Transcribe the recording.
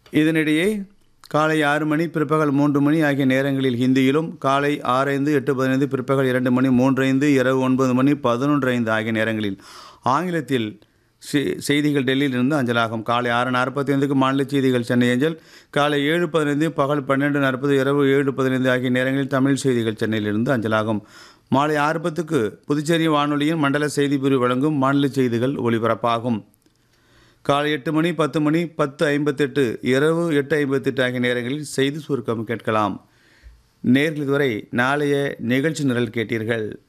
இதனிடையே காலை ஆறு மணி பிற்பகல் மூன்று மணி ஆகிய நேரங்களில் ஹிந்தியிலும் காலை ஆறு ஐந்து எட்டு பதினைந்து பிற்பகல் இரண்டு மணி மூன்று ஐந்து இரவு ஒன்பது மணி பதினொன்று ஐந்து ஆகிய நேரங்களில் ஆங்கிலத்தில் செ- செய்திகள் டெல்லியிலிருந்து அஞ்சலாகும் காலை ஆறு நாற்பத்தி ஐந்துக்கு மாநில செய்திகள் சென்னை அஞ்சல் காலை ஏழு பதினைந்து பகல் பன்னெண்டு நாற்பது இரவு ஏழு பதினைந்து ஆகிய நேரங்களில் தமிழ் செய்திகள் சென்னையிலிருந்து அஞ்சலாகும் மாலை ஆறு பத்துக்கு புதுச்சேரி வானொலியின் மண்டல செய்தி பிரிவு வழங்கும் மாநில செய்திகள் ஒலிபரப்பாகும் காலை எட்டு மணி பத்து மணி பத்து ஐம்பத்தெட்டு இரவு எட்டு ஐம்பத்தெட்டு ஆகிய நேரங்களில் செய்தி சுருக்கம் கேட்கலாம் நேர்கள் இதுவரை நாளைய நிகழ்ச்சி நிரல் கேட்டீர்கள்